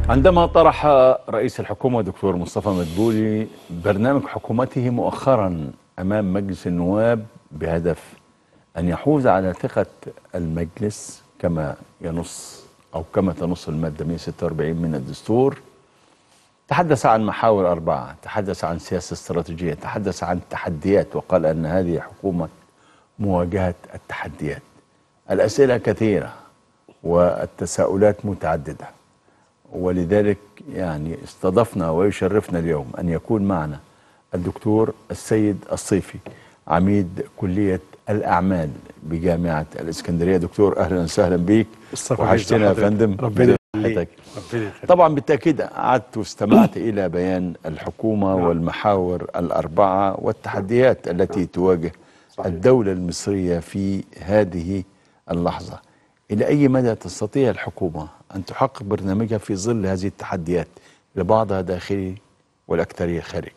عندما طرح رئيس الحكومة دكتور مصطفى مدبولي برنامج حكومته مؤخرا أمام مجلس النواب بهدف أن يحوز على ثقة المجلس كما ينص أو كما تنص المادة 146 من الدستور تحدث عن محاور أربعة تحدث عن سياسة استراتيجية تحدث عن تحديات وقال أن هذه حكومة مواجهة التحديات الأسئلة كثيرة والتساؤلات متعددة ولذلك يعني استضفنا ويشرفنا اليوم أن يكون معنا الدكتور السيد الصيفي عميد كلية الأعمال بجامعة الإسكندرية دكتور أهلا وسهلا بيك مصطفى وحشتنا يا حضرتك. فندم ربنا حضرتك. يخليك ربنا يخليك طبعا بالتأكيد قعدت واستمعت إلى بيان الحكومة نعم. والمحاور الأربعة والتحديات التي تواجه صحيح. الدولة المصرية في هذه اللحظة إلى أي مدى تستطيع الحكومة أن تحقق برنامجها في ظل هذه التحديات لبعضها داخلي والأكثرية خارجي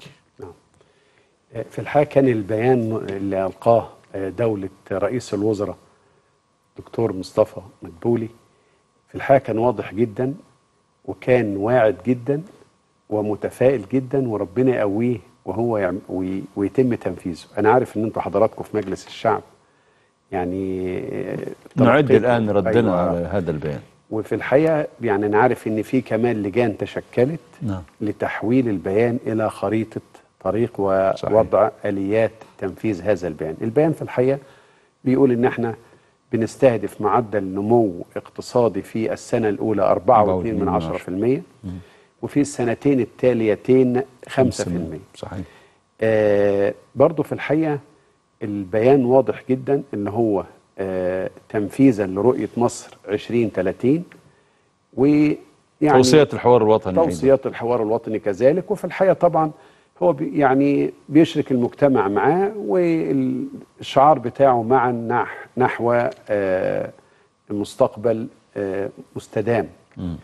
في الحقيقة كان البيان اللي ألقاه دولة رئيس الوزراء دكتور مصطفى مدبولي في الحقيقة كان واضح جدا وكان واعد جدا ومتفائل جدا وربنا يقويه وهو يعم وي- ويتم تنفيذه أنا عارف إن أنتوا حضراتكم في مجلس الشعب يعني نعد تلقيتوا- الآن ردنا أيوة. على هذا البيان وفي الحقيقة يعني أنا عارف إن في كمان لجان تشكلت نعم لتحويل البيان إلى خريطة طريق صحيح. ووضع آليات تنفيذ هذا البيان البيان في الحقيقة بيقول إن احنا بنستهدف معدل نمو اقتصادي في السنة الأولى 4.2 من 10% وفي السنتين التاليتين 5% صحيح آه برضو في الحقيقة البيان واضح جدا ان هو آه تنفيذا لرؤية مصر 2030 ويعني توصية الحوار الوطني أيضاً. توصيات الحوار الوطني كذلك وفي الحقيقة طبعا هو بي يعني بيشرك المجتمع معاه والشعار بتاعه معا نح نحو آه المستقبل آه مستدام مم.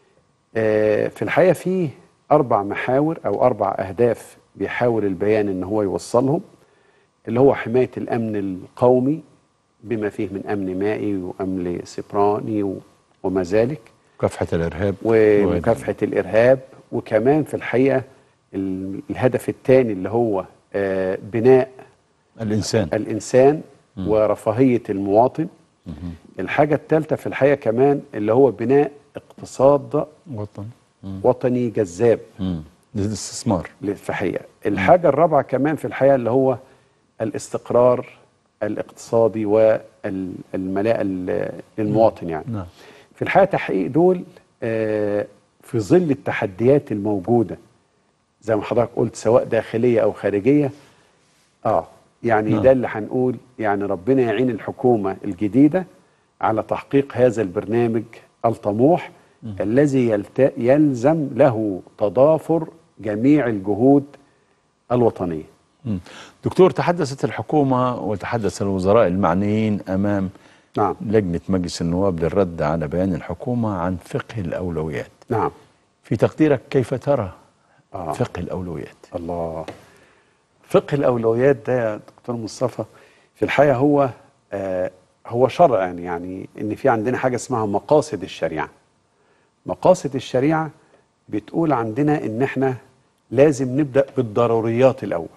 آه، في الحقيقة فيه أربع محاور أو أربع أهداف بيحاول البيان إن هو يوصلهم اللي هو حماية الأمن القومي بما فيه من أمن مائي وأمن سيبراني و- وما ذلك مكافحة الإرهاب ومكافحة الإرهاب وكمان في الحقيقة ال- الهدف الثاني اللي هو آه، بناء الإنسان الإنسان ورفاهية المواطن الحاجة الثالثة في الحقيقة كمان اللي هو بناء اقتصاد وطن مم. وطني جذاب مم. للاستثمار في الحقيقة الحاجة الرابعة كمان في الحقيقة اللي هو الاستقرار الاقتصادي والملاءة للمواطن يعني نعم في الحقيقة تحقيق دول آه، في ظل التحديات الموجودة زي ما حضرتك قلت سواء داخلية أو خارجية اه يعني نعم. ده اللي هنقول يعني ربنا يعين الحكومة الجديدة على تحقيق هذا البرنامج الطموح الذي يلت... يلزم له تضافر جميع الجهود الوطنية مم. دكتور تحدثت الحكومة وتحدث الوزراء المعنيين أمام نعم لجنة مجلس النواب للرد على بيان الحكومة عن فقه الأولويات نعم في تقديرك كيف ترى آه. فقه الأولويات الله فقه الأولويات ده يا دكتور مصطفى في الحقيقة هو آه هو شرع يعني يعني إن في عندنا حاجة اسمها مقاصد الشريعة مقاصد الشريعة بتقول عندنا إن إحنا لازم نبدأ بالضروريات الأول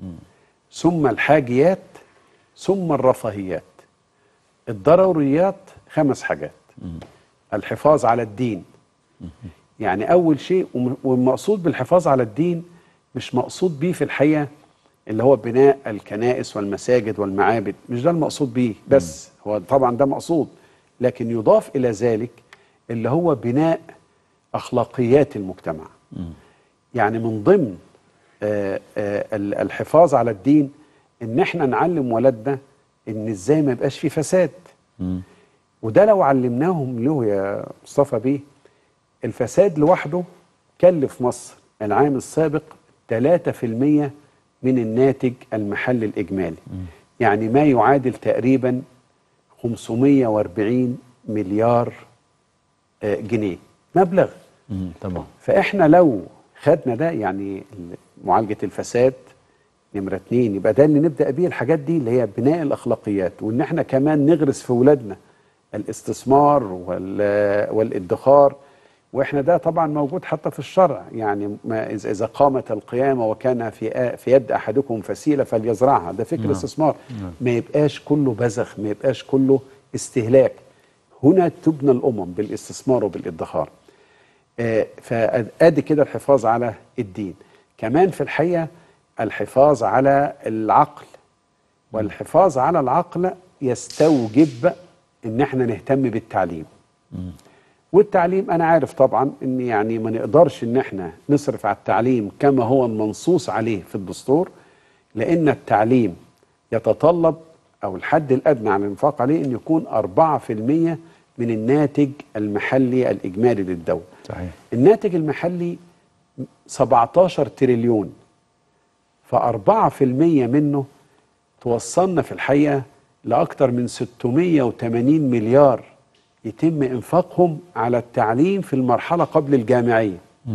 ثم الحاجيات ثم الرفاهيات الضروريات خمس حاجات الحفاظ على الدين يعني أول شيء وم- والمقصود بالحفاظ على الدين مش مقصود بيه في الحقيقة اللي هو بناء الكنائس والمساجد والمعابد مش ده المقصود بيه بس هو طبعا ده مقصود لكن يضاف إلى ذلك اللي هو بناء أخلاقيات المجتمع يعني من ضمن آه، آه، ال- الحفاظ على الدين ان احنا نعلم ولادنا ان ازاي ما يبقاش في فساد مم. وده لو علمناهم له يا مصطفى بيه الفساد لوحده كلف مصر العام السابق 3% من الناتج المحلي الإجمالي يعني ما يعادل تقريبا 540 مليار آه، جنيه مبلغ مم. طبعا فاحنا لو خدنا ده يعني معالجه الفساد نمره اتنين يبقى ده اللي نبدا بيه الحاجات دي اللي هي بناء الاخلاقيات وان احنا كمان نغرس في ولادنا الاستثمار وال- والادخار واحنا ده طبعا موجود حتى في الشرع يعني ما اذا إذا قامت القيامه وكان في آ- في يد احدكم فسيله فليزرعها ده فكر استثمار ما يبقاش كله بذخ ما يبقاش كله استهلاك هنا تبنى الامم بالاستثمار وبالادخار آه، فادي كده الحفاظ على الدين كمان في الحقيقه الحفاظ على العقل والحفاظ على العقل يستوجب ان احنا نهتم بالتعليم والتعليم انا عارف طبعا ان يعني ما نقدرش ان احنا نصرف على التعليم كما هو المنصوص عليه في الدستور لان التعليم يتطلب او الحد الادنى على الانفاق عليه ان يكون 4% من الناتج المحلي الاجمالي للدوله صحيح الناتج المحلي 17 تريليون فأربعة في المية منه توصلنا في الحقيقة لأكثر من 680 مليار يتم إنفاقهم على التعليم في المرحلة قبل الجامعية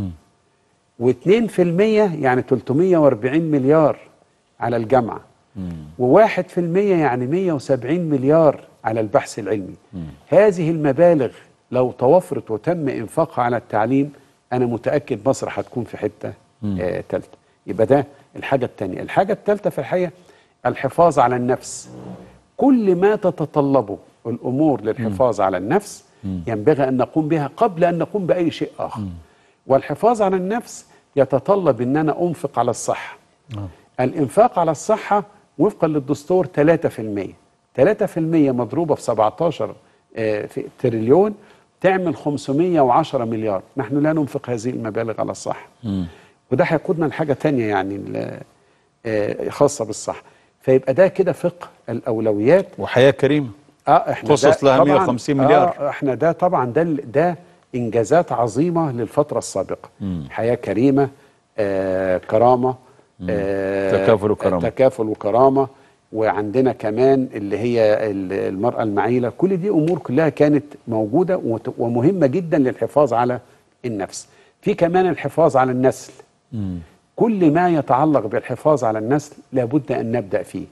واثنين في المية يعني 340 مليار على الجامعة وواحد في المية يعني 170 مليار على البحث العلمي هذه المبالغ لو توفرت وتم إنفاقها على التعليم أنا متأكد مصر هتكون في حتة آه تالتة يبقى ده الحاجة التانية الحاجة التالتة في الحقيقة الحفاظ على النفس كل ما تتطلبه الأمور للحفاظ على النفس ينبغي أن نقوم بها قبل أن نقوم بأي شيء آخر والحفاظ على النفس يتطلب أن أنا أنفق على الصحة الإنفاق على الصحة وفقا للدستور 3% 3% مضروبة في 17 آه، في تريليون تعمل 510 مليار نحن لا ننفق هذه المبالغ على الصحة وده هيقودنا لحاجة تانية يعني ال- آه، خاصة بالصحة فيبقى ده كده فقه الأولويات وحياه كريمه اه احنا خصص ده لها طبعاً- 150 مليار. آه احنا ده طبعا ده ال- ده انجازات عظيمه للفتره السابقه حياه كريمه آه كرامه آه تكافل وكرامة. تكافل وكرامه وعندنا كمان اللي هي ال- المراه المعيله كل دي امور كلها كانت موجوده وت- ومهمه جدا للحفاظ على النفس في كمان الحفاظ على النسل كل ما يتعلق بالحفاظ على النسل لابد ان نبدا فيه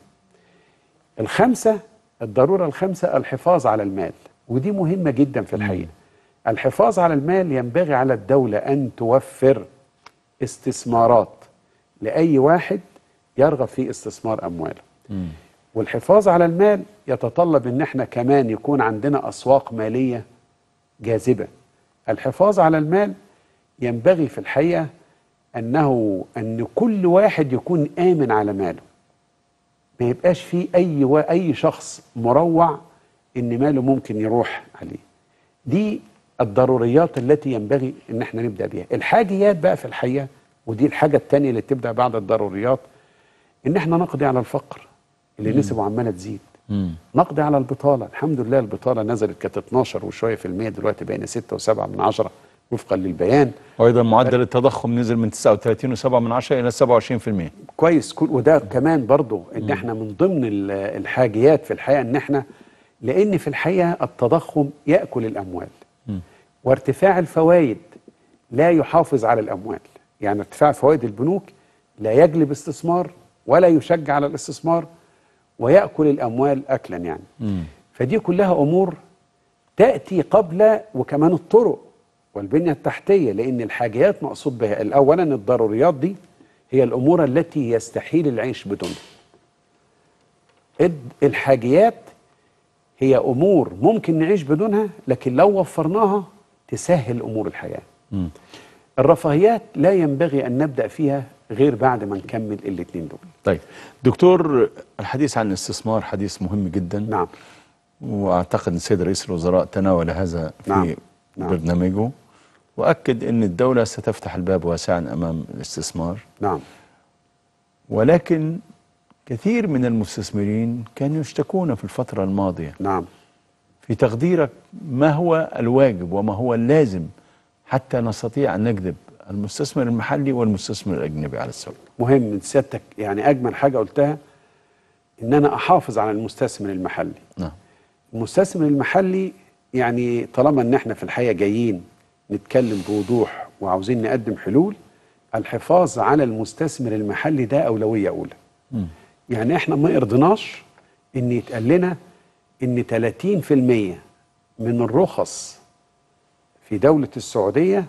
الخمسة الضرورة الخمسة الحفاظ على المال ودي مهمة جدا في الحقيقة الحفاظ على المال ينبغي على الدولة أن توفر استثمارات لأي واحد يرغب في استثمار أمواله والحفاظ على المال يتطلب أن احنا كمان يكون عندنا أسواق مالية جاذبة الحفاظ على المال ينبغي في الحقيقة أنه أن كل واحد يكون آمن على ماله ما يبقاش فيه اي و... اي شخص مروع ان ماله ممكن يروح عليه دي الضروريات التي ينبغي ان احنا نبدا بيها الحاجيات بقى في الحقيقه ودي الحاجه الثانيه اللي تبدا بعد الضروريات ان احنا نقضي على الفقر اللي نسبه عماله تزيد نقضي على البطاله الحمد لله البطاله نزلت كانت 12 وشويه في المية دلوقتي بقينا 6 و7 من عشرة وفقا للبيان وايضا معدل التضخم نزل من 39.7 من عشرة الى 27% كويس كل وده كمان برضو ان احنا من ضمن ال- الحاجيات في الحقيقه ان احنا لان في الحقيقه التضخم ياكل الاموال وارتفاع الفوائد لا يحافظ على الاموال يعني ارتفاع فوائد البنوك لا يجلب استثمار ولا يشجع على الاستثمار وياكل الاموال اكلا يعني فدي كلها امور تاتي قبل وكمان الطرق والبنيه التحتيه لان الحاجيات مقصود بها اولا الضروريات دي هي الامور التي يستحيل العيش بدونها الد- الحاجيات هي امور ممكن نعيش بدونها لكن لو وفرناها تسهل امور الحياه الرفاهيات لا ينبغي ان نبدا فيها غير بعد ما نكمل الاثنين دول طيب دكتور الحديث عن الاستثمار حديث مهم جدا نعم واعتقد ان السيد رئيس الوزراء تناول هذا في نعم. نعم. برنامجه واكد ان الدوله ستفتح الباب واسعا امام الاستثمار نعم ولكن كثير من المستثمرين كانوا يشتكون في الفتره الماضيه نعم في تقديرك ما هو الواجب وما هو اللازم حتى نستطيع ان نجذب المستثمر المحلي والمستثمر الاجنبي على السوق مهم من سيادتك يعني اجمل حاجه قلتها ان انا احافظ على المستثمر المحلي نعم المستثمر المحلي يعني طالما ان احنا في الحقيقه جايين نتكلم بوضوح وعاوزين نقدم حلول الحفاظ على المستثمر المحلي ده اولويه اولى يعني احنا ما يرضناش ان يتقال لنا ان 30% من الرخص في في دولة السعودية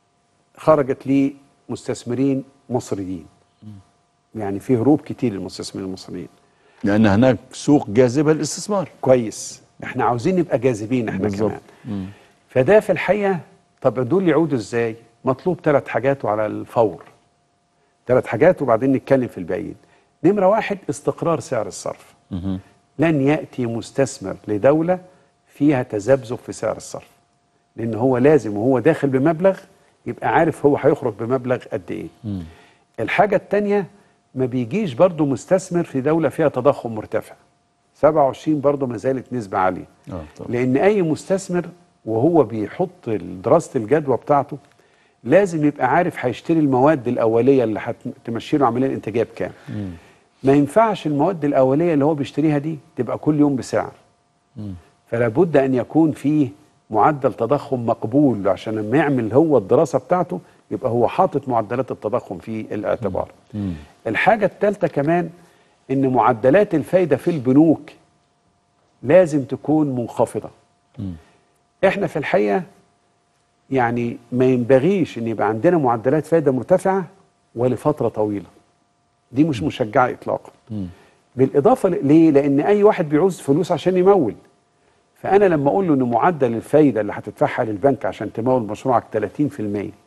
خرجت لمستثمرين مصريين يعني في هروب كتير للمستثمرين المصريين لان هناك سوق جاذبه للاستثمار كويس احنا عاوزين نبقى جاذبين احنا بالظبط. كمان فده في الحقيقه طب دول يعودوا ازاي مطلوب ثلاث حاجات وعلى الفور ثلاث حاجات وبعدين نتكلم في الباقيين نمره واحد استقرار سعر الصرف لن ياتي مستثمر لدوله فيها تذبذب في سعر الصرف لان هو لازم وهو داخل بمبلغ يبقى عارف هو هيخرج بمبلغ قد ايه الحاجه الثانيه ما بيجيش برضو مستثمر في دوله فيها تضخم مرتفع 27 برضو ما زالت نسبه عاليه آه، طبعا. لان اي مستثمر وهو بيحط دراسه الجدوى بتاعته لازم يبقى عارف هيشتري المواد الاوليه اللي هتمشي له العمليه الانتاجيه بكام ما ينفعش المواد الاوليه اللي هو بيشتريها دي تبقى كل يوم بسعر فلا بد ان يكون فيه معدل تضخم مقبول عشان لما يعمل هو الدراسه بتاعته يبقى هو حاطط معدلات التضخم في الاعتبار الحاجه الثالثه كمان ان معدلات الفايده في البنوك لازم تكون منخفضه احنا في الحقيقه يعني ما ينبغيش ان يبقى عندنا معدلات فايده مرتفعه ولفتره طويله دي مش مشجعه اطلاقا بالاضافه ل- ليه لان اي واحد بيعوز فلوس عشان يمول فانا لما اقول له ان معدل الفايده اللي هتدفعها للبنك عشان تمول مشروعك 30%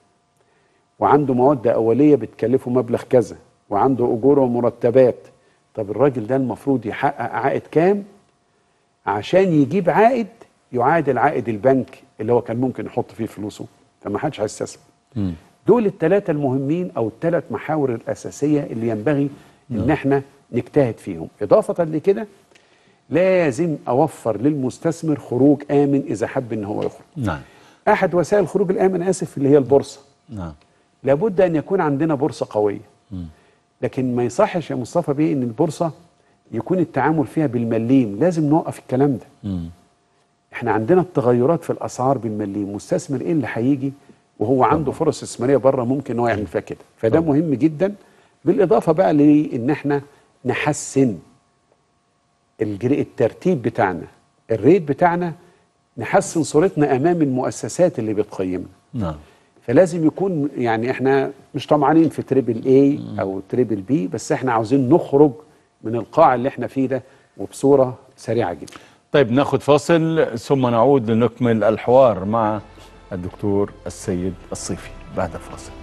وعنده مواد اوليه بتكلفه مبلغ كذا وعنده اجور ومرتبات طب الراجل ده المفروض يحقق عائد كام عشان يجيب عائد يعادل عائد البنك اللي هو كان ممكن يحط فيه فلوسه فما حدش هيستثمر دول الثلاثه المهمين او الثلاث محاور الاساسيه اللي ينبغي ان احنا نجتهد فيهم اضافه لكده لازم اوفر للمستثمر خروج امن اذا حب ان هو يخرج نعم احد وسائل الخروج الامن اسف اللي هي البورصه نعم لابد ان يكون عندنا بورصه قويه لكن ما يصحش يا مصطفى بيه ان البورصه يكون التعامل فيها بالمليم لازم نوقف الكلام ده احنا عندنا التغيرات في الاسعار بالمليم مستثمر ايه اللي هيجي وهو عنده فرص استثماريه بره ممكن ان هو يعمل فيها كده فده مهم جدا بالاضافه بقى لان احنا نحسن الجري الترتيب بتاعنا الريت بتاعنا نحسن صورتنا امام المؤسسات اللي بتقيمنا نعم فلازم يكون يعني احنا مش طمعانين في تريبل اي او تريبل بي بس احنا عاوزين نخرج من القاع اللي احنا فيه ده وبصوره سريعه جدا طيب ناخذ فاصل ثم نعود لنكمل الحوار مع الدكتور السيد الصيفي بعد الفاصل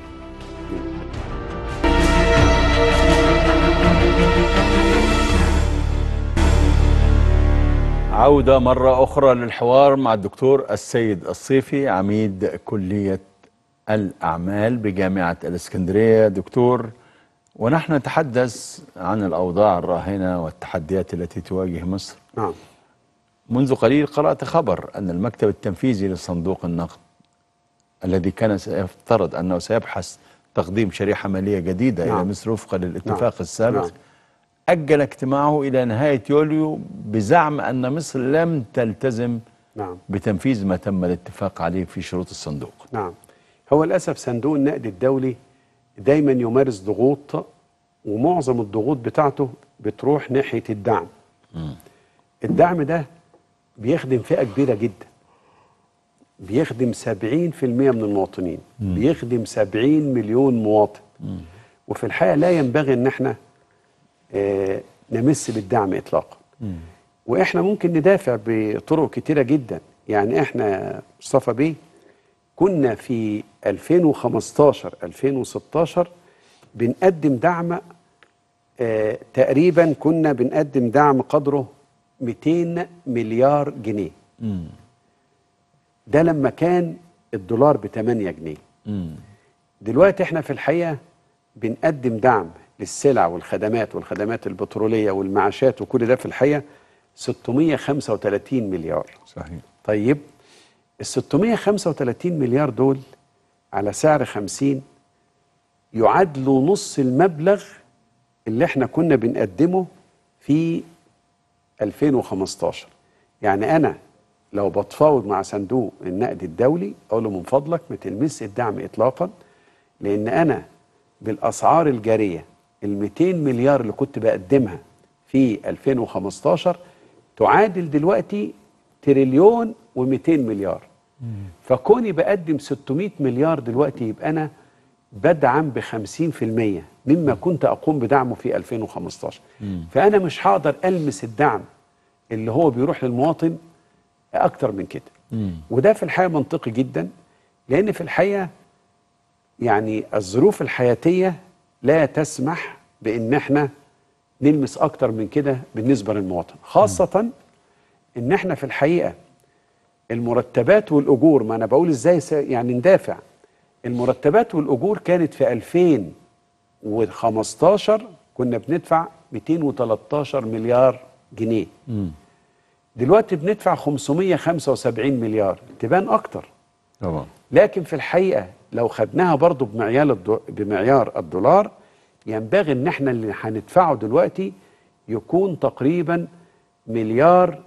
عودة مرة أخرى للحوار مع الدكتور السيد الصيفي عميد كلية الأعمال بجامعة الإسكندرية دكتور ونحن نتحدث عن الأوضاع الراهنة والتحديات التي تواجه مصر نعم منذ قليل قرأت خبر أن المكتب التنفيذي لصندوق النقد الذي كان سيفترض أنه سيبحث تقديم شريحة مالية جديدة إلى نعم. مصر وفقا للاتفاق نعم. السابق نعم. أجل اجتماعه إلى نهاية يوليو بزعم أن مصر لم تلتزم نعم بتنفيذ ما تم الاتفاق عليه في شروط الصندوق نعم هو للاسف صندوق النقد الدولي دايما يمارس ضغوط ومعظم الضغوط بتاعته بتروح ناحيه الدعم الدعم ده بيخدم فئه كبيره جدا بيخدم 70% من المواطنين بيخدم 70 مليون مواطن وفي الحقيقه لا ينبغي ان احنا آه، نمس بالدعم اطلاقا واحنا ممكن ندافع بطرق كتيره جدا يعني احنا مصطفى بيه كنا في 2015 2016 بنقدم دعم آه تقريبا كنا بنقدم دعم قدره 200 مليار جنيه ده لما كان الدولار ب 8 جنيه دلوقتي احنا في الحقيقه بنقدم دعم للسلع والخدمات والخدمات البتروليه والمعاشات وكل ده في الحقيقه 635 مليار صحيح طيب ال 635 مليار دول على سعر 50 يعادلوا نص المبلغ اللي احنا كنا بنقدمه في 2015 يعني انا لو بتفاوض مع صندوق النقد الدولي اقول له من فضلك ما تلمس الدعم اطلاقا لان انا بالاسعار الجاريه ال 200 مليار اللي كنت بقدمها في 2015 تعادل دلوقتي تريليون و200 مليار فكوني بقدم 600 مليار دلوقتي يبقى انا بدعم ب 50% مما كنت اقوم بدعمه في 2015 فانا مش هقدر المس الدعم اللي هو بيروح للمواطن اكتر من كده وده في الحقيقه منطقي جدا لان في الحقيقه يعني الظروف الحياتيه لا تسمح بان احنا نلمس اكتر من كده بالنسبه للمواطن خاصه ان احنا في الحقيقه المرتبات والاجور ما انا بقول ازاي س- يعني ندافع المرتبات والاجور كانت في 2015 كنا بندفع 213 مليار جنيه دلوقتي بندفع 575 مليار تبان اكتر طبعا لكن في الحقيقه لو خدناها برضو بمعيار الدو... بمعيار الدولار ينبغي ان احنا اللي هندفعه دلوقتي يكون تقريبا مليار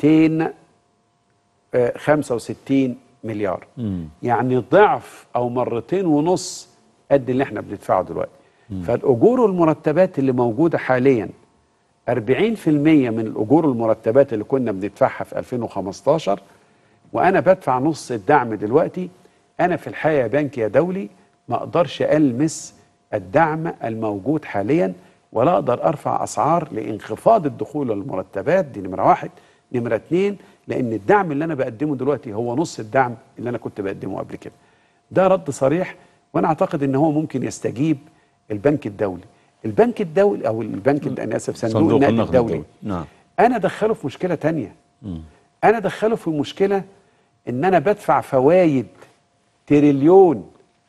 265 مليار يعني ضعف او مرتين ونص قد اللي احنا بندفعه دلوقتي فالاجور والمرتبات اللي موجوده حاليا 40% من الاجور والمرتبات اللي كنا بندفعها في 2015 وانا بدفع نص الدعم دلوقتي انا في الحقيقه يا بنك يا دولي ما اقدرش المس الدعم الموجود حاليا ولا اقدر ارفع اسعار لانخفاض الدخول المرتبات دي نمره واحد نمره اتنين لان الدعم اللي انا بقدمه دلوقتي هو نص الدعم اللي انا كنت بقدمه قبل كده ده رد صريح وانا اعتقد ان هو ممكن يستجيب البنك الدولي البنك الدولي او البنك انا اسف صندوق, صندوق النقد النقد الدولي الدولي. نعم. انا دخله في مشكله تانية انا دخله في مشكله ان انا بدفع فوايد تريليون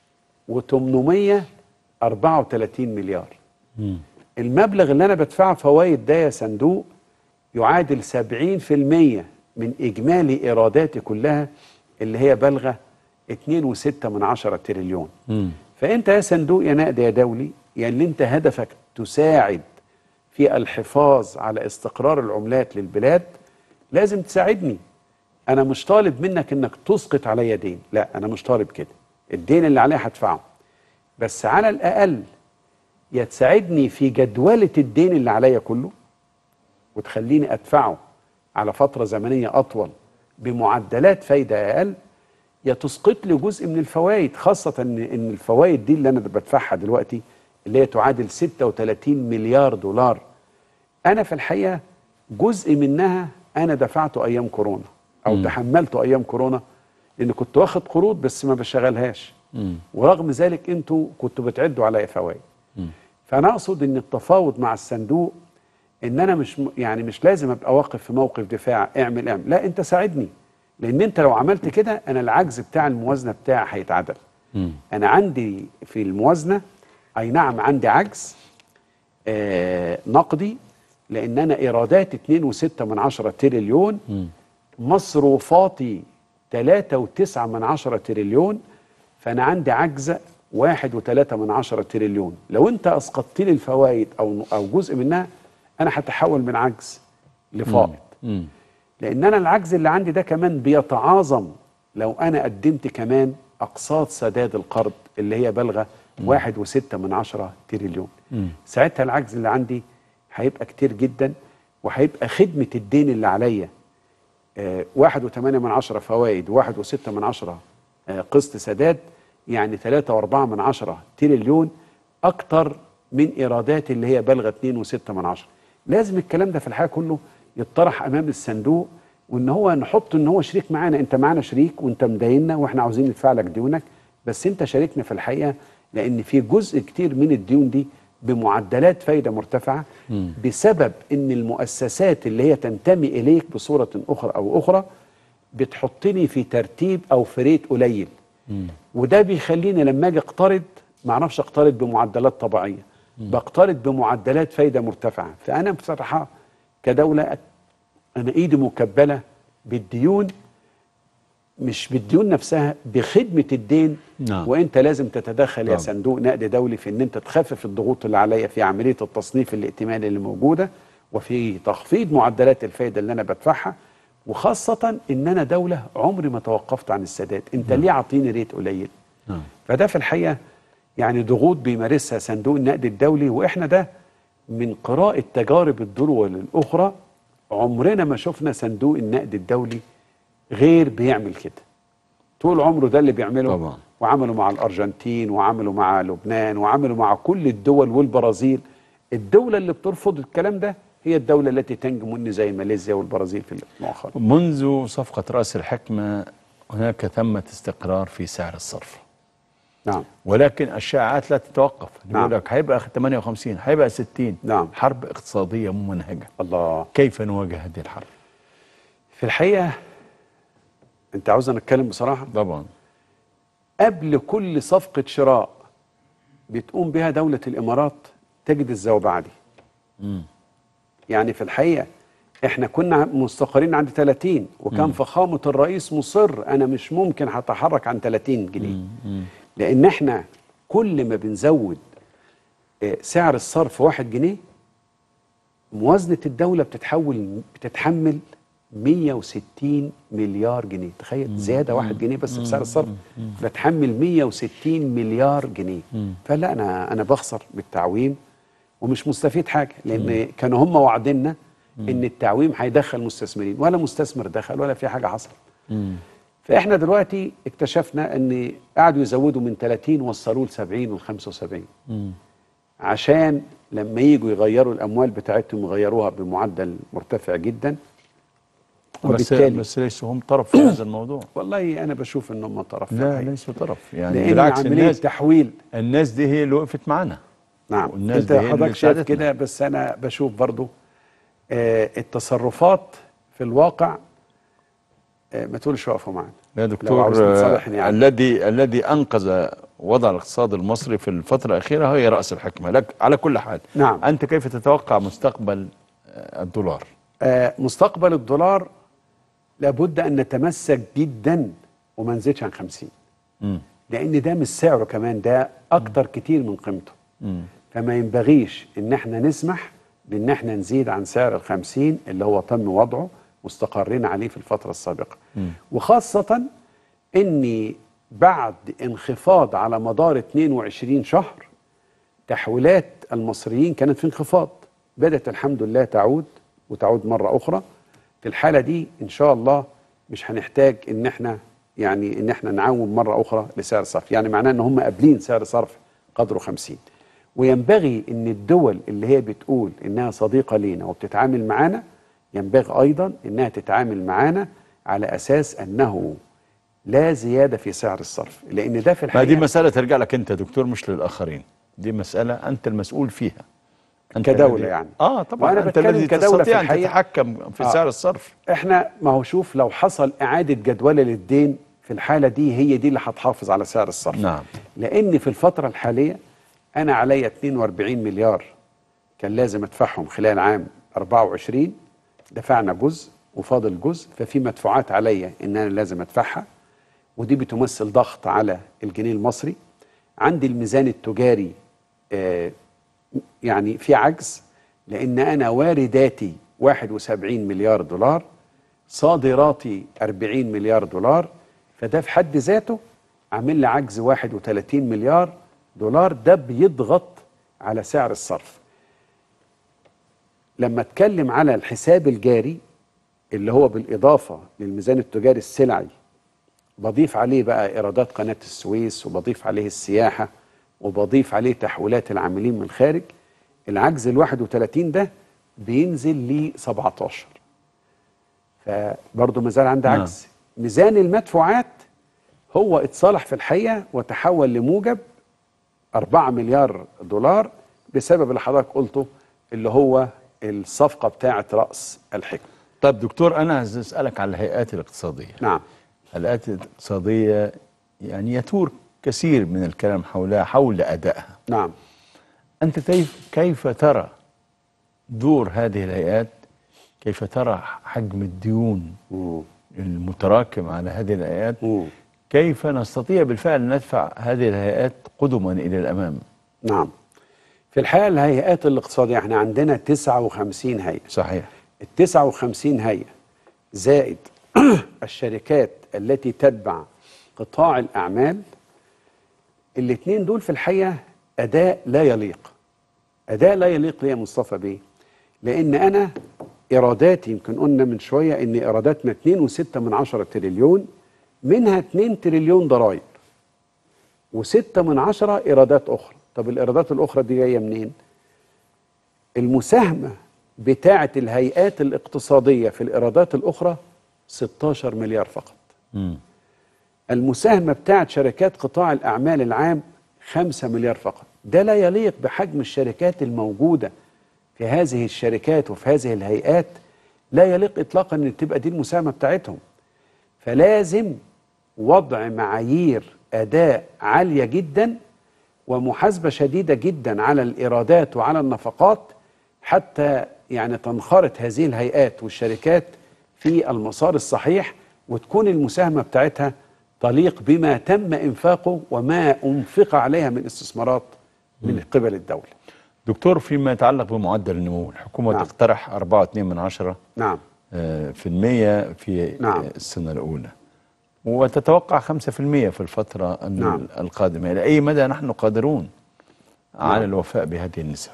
و834 مليار المبلغ اللي انا بدفعه فوايد ده يا صندوق يعادل 70% من اجمالي ايراداتي كلها اللي هي بالغه 2.6 من عشرة تريليون فانت يا صندوق يا نقد يا دولي يا اللي انت هدفك تساعد في الحفاظ على استقرار العملات للبلاد لازم تساعدني انا مش طالب منك انك تسقط عليا دين لا انا مش طالب كده الدين اللي عليا هدفعه بس على الاقل يا تساعدني في جدولة الدين اللي عليا كله وتخليني ادفعه على فترة زمنية اطول بمعدلات فايدة اقل يا تسقط لي جزء من الفوائد خاصة ان ان الفوائد دي اللي انا بدفعها دلوقتي اللي هي تعادل 36 مليار دولار انا في الحقيقة جزء منها انا دفعته ايام كورونا او تحملته ايام كورونا لان كنت واخد قروض بس ما بشغلهاش ورغم ذلك انتوا كنتوا بتعدوا عليا فوائد فانا اقصد ان التفاوض مع الصندوق ان انا مش م- يعني مش لازم ابقى واقف في موقف دفاع اعمل اعمل لا انت ساعدني لان انت لو عملت كده انا العجز بتاع الموازنه بتاعي هيتعدل انا عندي في الموازنه اي نعم عندي عجز آه نقدي لان انا ايراداتي 2.6 من عشرة تريليون مصروفاتي 3.9 من عشرة تريليون فانا عندي عجز واحد وثلاثة من عشرة تريليون لو انت اسقطت لي الفوائد او او جزء منها انا هتحول من عجز لفائض لان انا العجز اللي عندي ده كمان بيتعاظم لو انا قدمت كمان اقساط سداد القرض اللي هي بالغه واحد وستة من عشرة تريليون ساعتها العجز اللي عندي هيبقى كتير جدا وهيبقى خدمة الدين اللي عليا آه، واحد وثمانية من عشرة فوائد واحد وستة من عشرة آه، قسط سداد يعني ثلاثة واربعة من عشرة تريليون أكتر من إيرادات اللي هي بالغة اتنين وستة من عشرة لازم الكلام ده في الحياة كله يطرح أمام الصندوق وإن هو نحط إن هو شريك معانا أنت معانا شريك وأنت مديننا وإحنا عاوزين ندفع لك ديونك بس أنت شاركنا في الحقيقة لأن في جزء كتير من الديون دي بمعدلات فايدة مرتفعة بسبب إن المؤسسات اللي هي تنتمي إليك بصورة أخرى أو أخرى بتحطني في ترتيب أو في ريت قليل وده بيخليني لما أجي أقترض ما أعرفش أقترض بمعدلات طبيعية بقترض بمعدلات فايدة مرتفعة فأنا بصراحة كدولة أنا إيدي مكبلة بالديون مش بالديون نفسها بخدمة الدين نعم. وانت لازم تتدخل يا طبعا. صندوق نقد دولي في ان انت تخفف الضغوط اللي عليا في عملية التصنيف الائتماني اللي موجودة وفي تخفيض معدلات الفايدة اللي انا بدفعها وخاصة ان انا دولة عمري ما توقفت عن السداد انت ليه عاطيني ريت قليل نعم. فده في الحقيقة يعني ضغوط بيمارسها صندوق النقد الدولي واحنا ده من قراءة تجارب الدول الأخرى عمرنا ما شفنا صندوق النقد الدولي غير بيعمل كده طول عمره ده اللي بيعمله طبعا. وعملوا مع الارجنتين وعملوا مع لبنان وعملوا مع كل الدول والبرازيل الدوله اللي بترفض الكلام ده هي الدوله التي تنجم مني زي ماليزيا والبرازيل في مؤخرا منذ صفقة رأس الحكمة هناك ثمة استقرار في سعر الصرف نعم ولكن الشائعات لا تتوقف نعم. يقول لك هيبقى 58 هيبقى 60 نعم. حرب اقتصادية ممنهجة الله كيف نواجه هذه الحرب في الحقيقه انت عاوز نتكلم بصراحه طبعا قبل كل صفقه شراء بتقوم بها دوله الامارات تجد الزوبعه دي يعني في الحقيقه احنا كنا مستقرين عند 30 وكان فخامه الرئيس مصر انا مش ممكن هتحرك عن 30 جنيه لان احنا كل ما بنزود آه، سعر الصرف واحد جنيه موازنه الدوله بتتحول بتتحمل 160 مليار جنيه تخيل زياده واحد جنيه بس في سعر الصرف بتحمل 160 مليار جنيه فلا انا انا بخسر بالتعويم ومش مستفيد حاجه لان كانوا هم وعدنا ان التعويم هيدخل مستثمرين ولا مستثمر دخل ولا في حاجه حصلت فاحنا دلوقتي اكتشفنا ان قعدوا يزودوا من 30 وصلوه ل 70 وال 75 عشان لما يجوا يغيروا الاموال بتاعتهم يغيروها بمعدل مرتفع جدا بس وبالتالي بس ليسوا هم طرف في هذا الموضوع والله انا بشوف ان هم طرف في لا الحقيقة. ليسوا طرف يعني لان بالعكس عمليه الناس تحويل الناس دي هي اللي وقفت معانا نعم والناس انت دي هي اللي حضرتك شايف ساعدتنا. كده بس انا بشوف برضو آه التصرفات في الواقع آه ما تقولش وقفوا معانا يا لو عاوز دكتور تصالحني آه، يعني. الذي الذي انقذ وضع الاقتصاد المصري في الفتره الاخيره هي راس الحكمه لك على كل حال نعم. انت كيف تتوقع مستقبل آه، الدولار آه مستقبل الدولار لابد ان نتمسك جدا وما نزيدش عن 50 مم. لان ده مش سعره كمان ده اكتر كتير من قيمته مم. فما ينبغيش ان احنا نسمح بان احنا نزيد عن سعر الخمسين اللي هو تم وضعه واستقرينا عليه في الفترة السابقة وخاصة ان بعد انخفاض على مدار 22 شهر تحويلات المصريين كانت في انخفاض بدأت الحمد لله تعود وتعود مرة أخرى في الحالة دي إن شاء الله مش هنحتاج إن إحنا يعني إن إحنا نعوم مرة أخرى لسعر الصرف يعني معناه إن هم قابلين سعر صرف قدره 50 وينبغي إن الدول اللي هي بتقول إنها صديقة لينا وبتتعامل معانا ينبغي أيضا إنها تتعامل معانا على أساس أنه لا زيادة في سعر الصرف لأن ده في ما دي الحقيقة مساله ترجع لك انت يا دكتور مش للاخرين دي مساله انت المسؤول فيها أنت كدولة الذي- يعني. اه طبعا وأنا انت بتكلم الذي كدولة في تستطيع ان الحقيقة. تتحكم في آه. سعر الصرف احنا ما هو شوف لو حصل اعاده جدوله للدين في الحاله دي هي دي اللي هتحافظ على سعر الصرف نعم. لان في الفتره الحاليه انا عليا 42 مليار كان لازم ادفعهم خلال عام 24 دفعنا جزء وفاضل جزء ففي مدفوعات عليا ان انا لازم ادفعها ودي بتمثل ضغط على الجنيه المصري عندي الميزان التجاري آه، يعني في عجز لان انا وارداتي 71 مليار دولار صادراتي 40 مليار دولار فده في حد ذاته عامل لي عجز 31 مليار دولار ده بيضغط على سعر الصرف لما اتكلم على الحساب الجاري اللي هو بالاضافه للميزان التجاري السلعي بضيف عليه بقى ايرادات قناه السويس وبضيف عليه السياحه وبضيف عليه تحويلات العاملين من الخارج العجز ال 31 ده بينزل ل 17 فبرضه ما زال عندي نعم. عجز ميزان المدفوعات هو اتصالح في الحقيقه وتحول لموجب 4 مليار دولار بسبب اللي حضرتك قلته اللي هو الصفقه بتاعه راس الحكمه طيب دكتور انا عايز اسالك على الهيئات الاقتصاديه نعم الهيئات الاقتصاديه يعني يثور كثير من الكلام حولها حول ادائها نعم انت كيف كيف ترى دور هذه الهيئات كيف ترى حجم الديون مم. المتراكم على هذه الهيئات مم. كيف نستطيع بالفعل أن ندفع هذه الهيئات قدما الى الامام نعم في الحقيقه الهيئات الاقتصاديه احنا عندنا 59 هيئه صحيح ال 59 هيئة زائد الشركات التي تتبع قطاع الأعمال الاثنين دول في الحقيقة أداء لا يليق أداء لا يليق ليه يا مصطفى بيه لأن أنا إيراداتي يمكن قلنا من شوية إن إيراداتنا 2.6 من عشرة تريليون منها 2 تريليون ضرائب وستة من عشرة إيرادات أخرى طب الإيرادات الأخرى دي جاية منين؟ المساهمة بتاعة الهيئات الاقتصادية في الإيرادات الأخرى 16 مليار فقط مم. المساهمة بتاعة شركات قطاع الأعمال العام 5 مليار فقط ده لا يليق بحجم الشركات الموجودة في هذه الشركات وفي هذه الهيئات لا يليق إطلاقا أن تبقى دي المساهمة بتاعتهم فلازم وضع معايير أداء عالية جدا ومحاسبة شديدة جدا على الإيرادات وعلى النفقات حتى يعني تنخرط هذه الهيئات والشركات في المسار الصحيح وتكون المساهمة بتاعتها تليق بما تم إنفاقه وما أنفق عليها من استثمارات من قبل الدولة دكتور فيما يتعلق بمعدل النمو الحكومة نعم. تقترح 4.2 من عشرة نعم آه، في المية في نعم. آه، السنة الأولى وتتوقع 5% في الفترة ال- نعم. القادمة إلى أي مدى نحن قادرون على نعم. الوفاء بهذه النسب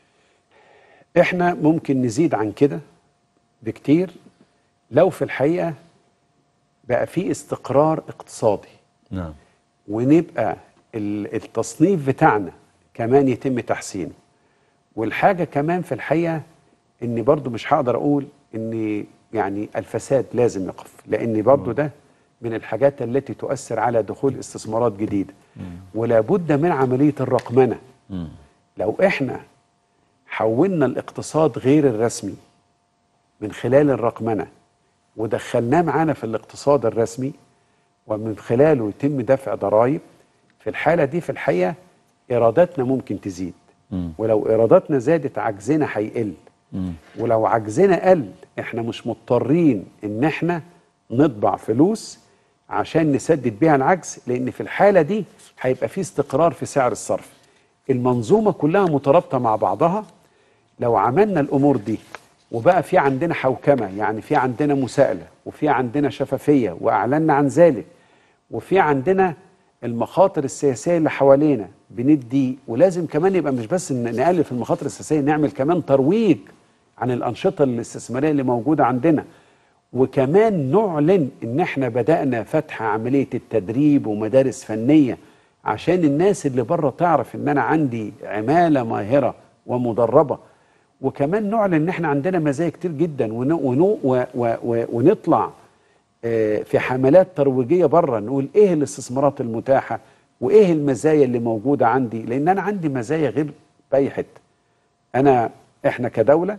احنا ممكن نزيد عن كده بكتير لو في الحقيقة بقى في استقرار اقتصادي نعم ونبقى ال- التصنيف بتاعنا كمان يتم تحسينه والحاجة كمان في الحقيقة اني برضو مش هقدر اقول ان يعني الفساد لازم يقف لان برضو ده من الحاجات التي تؤثر على دخول استثمارات جديدة ولا بد من عملية الرقمنة مم. لو احنا حولنا الاقتصاد غير الرسمي من خلال الرقمنة ودخلناه معانا في الاقتصاد الرسمي ومن خلاله يتم دفع ضرائب في الحالة دي في الحقيقة إيراداتنا ممكن تزيد مم. ولو إيراداتنا زادت عجزنا هيقل مم. ولو عجزنا قل احنا مش مضطرين ان احنا نطبع فلوس عشان نسدد بيها العجز لان في الحالة دي هيبقى في استقرار في سعر الصرف المنظومة كلها مترابطة مع بعضها لو عملنا الامور دي وبقى في عندنا حوكمة يعني في عندنا مساءلة وفي عندنا شفافية واعلنا عن ذلك وفي عندنا المخاطر السياسية اللي حوالينا بندي ولازم كمان يبقى مش بس ن- نقلل في المخاطر السياسية نعمل كمان ترويج عن الأنشطة الاستثمارية اللي موجودة عندنا وكمان نعلن ان احنا بدأنا فتح عملية التدريب ومدارس فنية عشان الناس اللي بره تعرف ان انا عندي عمالة ماهرة ومدربة وكمان نعلن ان احنا عندنا مزايا كتير جدا ون- ون- و- و- و- ونطلع آه، في حملات ترويجيه بره نقول ايه الاستثمارات المتاحه وايه المزايا اللي موجوده عندي لان انا عندي مزايا غير في اي حته انا احنا كدوله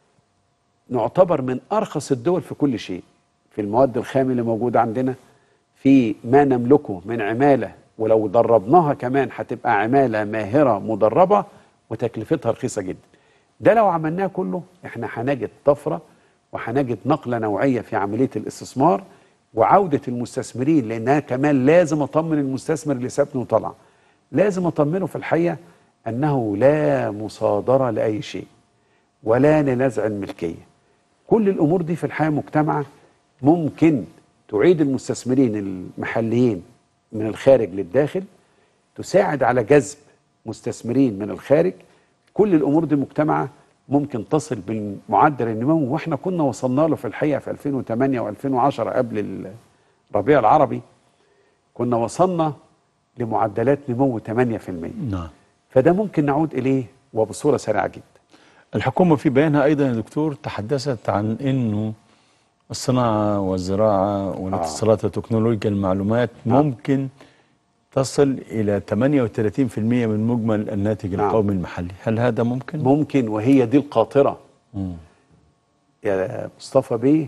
نعتبر من ارخص الدول في كل شيء في المواد الخام اللي موجوده عندنا في ما نملكه من عماله ولو دربناها كمان هتبقى عماله ماهره مدربه وتكلفتها رخيصه جدا ده لو عملناه كله احنا هنجد طفره وهنجد نقله نوعيه في عمليه الاستثمار وعوده المستثمرين لانها كمان لازم اطمن المستثمر اللي سابني وطلع لازم اطمنه في الحقيقه انه لا مصادره لاي شيء ولا لنزع الملكيه كل الامور دي في الحياه مجتمعه ممكن تعيد المستثمرين المحليين من الخارج للداخل تساعد على جذب مستثمرين من الخارج كل الامور دي مجتمعه ممكن تصل بالمعدل النمو واحنا كنا وصلنا له في الحقيقه في 2008 و2010 قبل الربيع العربي كنا وصلنا لمعدلات نمو 8% نعم فده ممكن نعود اليه وبصوره سريعه جدا الحكومة في بيانها أيضا يا دكتور تحدثت عن أنه الصناعة والزراعة والاتصالات وتكنولوجيا المعلومات نعم. ممكن تصل إلى 38% من مجمل الناتج نعم. القومي المحلي هل هذا ممكن؟ ممكن وهي دي القاطره مم. يا مصطفى بيه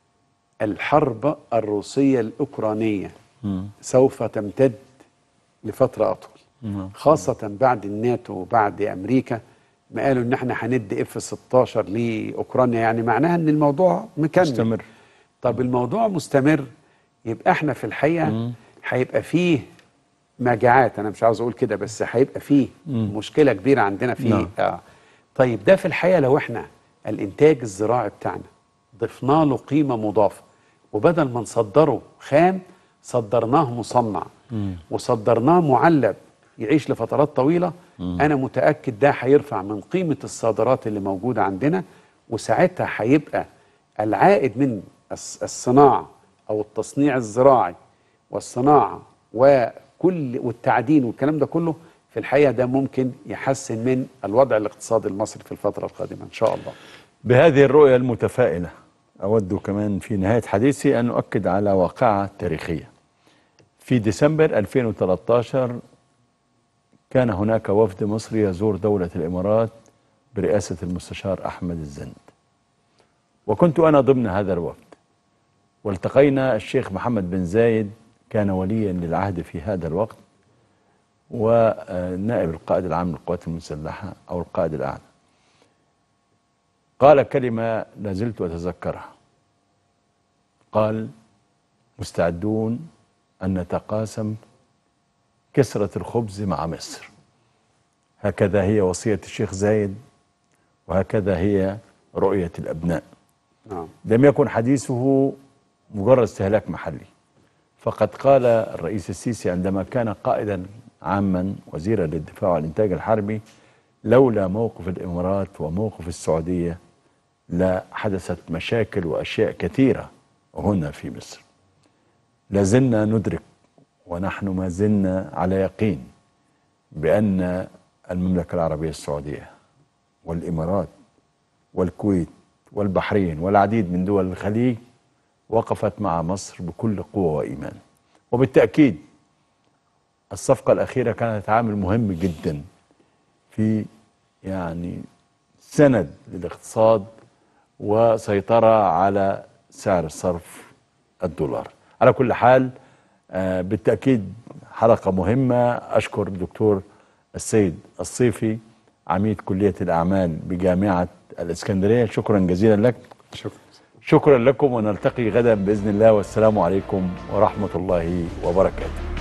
الحرب الروسيه الاوكرانيه مم. سوف تمتد لفتره اطول نعم. خاصه بعد الناتو وبعد امريكا ما قالوا ان احنا هندي اف 16 لاوكرانيا يعني معناها ان الموضوع مكمل مستمر طب الموضوع مستمر يبقى احنا في الحقيقه هيبقى فيه مجاعات انا مش عاوز اقول كده بس هيبقى فيه مشكله كبيره عندنا فيه نعم. آه. طيب ده في الحقيقه لو احنا الانتاج الزراعي بتاعنا ضفنا له قيمه مضافه وبدل ما نصدره خام صدرناه مصنع وصدرناه معلب يعيش لفترات طويله انا متاكد ده هيرفع من قيمه الصادرات اللي موجوده عندنا وساعتها هيبقى العائد من الص- الصناعه او التصنيع الزراعي والصناعه وكل والتعدين والكلام ده كله في الحقيقه ده ممكن يحسن من الوضع الاقتصادي المصري في الفتره القادمه ان شاء الله. بهذه الرؤية المتفائلة أود كمان في نهاية حديثي أن أؤكد على واقعة تاريخية في ديسمبر 2013 كان هناك وفد مصري يزور دولة الإمارات برئاسة المستشار أحمد الزند وكنت أنا ضمن هذا الوفد والتقينا الشيخ محمد بن زايد كان وليا للعهد في هذا الوقت ونائب القائد العام للقوات المسلحة أو القائد الأعلى قال كلمة لازلت أتذكرها قال مستعدون أن نتقاسم كسرة الخبز مع مصر هكذا هي وصية الشيخ زايد وهكذا هي رؤية الأبناء نعم لم يكن حديثه مجرد استهلاك محلي فقد قال الرئيس السيسي عندما كان قائدا عاما وزيرا للدفاع والإنتاج الحربي لولا موقف الإمارات وموقف السعودية لا حدثت مشاكل وأشياء كثيرة هنا في مصر لازلنا ندرك ونحن ما زلنا على يقين بأن المملكة العربية السعودية والإمارات والكويت والبحرين والعديد من دول الخليج وقفت مع مصر بكل قوة وإيمان وبالتأكيد الصفقة الأخيرة كانت عامل مهم جدا في يعني سند للاقتصاد وسيطرة على سعر صرف الدولار على كل حال آه، بالتأكيد حلقة مهمة أشكر الدكتور السيد الصيفي عميد كلية الأعمال بجامعة الإسكندرية شكرا جزيلا لك شكرا شكرا لكم ونلتقي غدا بإذن الله والسلام عليكم ورحمة الله وبركاته